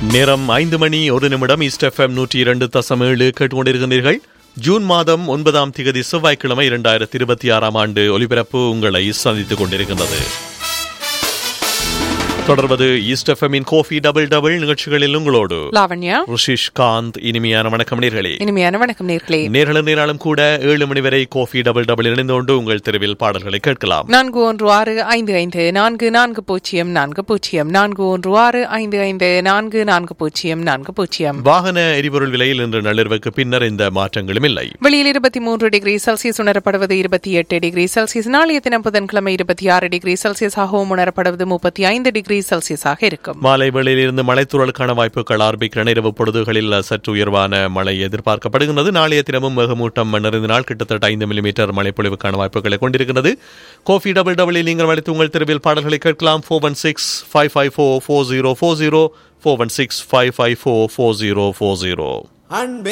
நேரம் ஐந்து மணி ஒரு நிமிடம் ஈஸ்ட் எஃப்எம் நூற்றி இரண்டு தசம் ஏழு கேட்டுக்கொண்டிருக்கிறீர்கள் ஜூன் மாதம் ஒன்பதாம் திகதி செவ்வாய்க்கிழமை இரண்டாயிரத்தி இருபத்தி ஆறாம் ஆண்டு ஒலிபரப்பு உங்களை சந்தித்துக் கொண்டிருக்கின்றது தொடர்வது ஈஸ்ட் எஃப்எம்மின் கோஃபி டபுள் டபுள் நிகழ்ச்சிகளில் உங்களோடு லாவண்யா ருஷிஷ் காந்த் இனிமையான வணக்கம் நேர்களே இனிமையான வணக்கம் நேர்களே நேர்களும் நேராலும் கூட ஏழு மணி வரை கோஃபி டபுள் டபுள் இணைந்து கொண்டு உங்கள் தெருவில் பாடல்களை கேட்கலாம் நான்கு ஒன்று ஆறு ஐந்து ஐந்து நான்கு நான்கு பூஜ்ஜியம் நான்கு பூஜ்ஜியம் நான்கு ஒன்று ஆறு ஐந்து ஐந்து நான்கு நான்கு பூஜ்ஜியம் நான்கு பூஜ்ஜியம் வாகன எரிபொருள் விலையில் இன்று நள்ளிரவுக்கு பின்னர் இந்த மாற்றங்களும் இல்லை வெளியில் இருபத்தி மூன்று டிகிரி செல்சியஸ் உணரப்படுவது இருபத்தி எட்டு டிகிரி செல்சியஸ் நாளைய தினம் புதன்கிழமை இருபத்தி ஆறு டிகிரி செல்சியஸாகவும் உணரப்படுவது முப்பத்தி ஐந்து டிகிரி செல்சியஸாக இருக்கும் மாலை வேளையில் இருந்து மழைத்தூறலுக்கான வாய்ப்புகள் ஆரம்பிக்கின்றன இரவு பொழுதுகளில் சற்று உயர்வான மழை எதிர்பார்க்கப்படுகிறது நாளைய தினமும் வெகுமூட்டம் நிறைந்த நாள் கிட்டத்தட்ட ஐந்து மில்லிமீட்டர் மழைப்பொழிவுக்கான வாய்ப்புகளை கொண்டிருக்கிறது கோஃபி டபுள் டபுளில் நீங்கள் அழைத்து உங்கள் தெருவில் பாடல்களை கேட்கலாம் four one six five five four four zero four zero four one six five five four four zero four zero அன்பே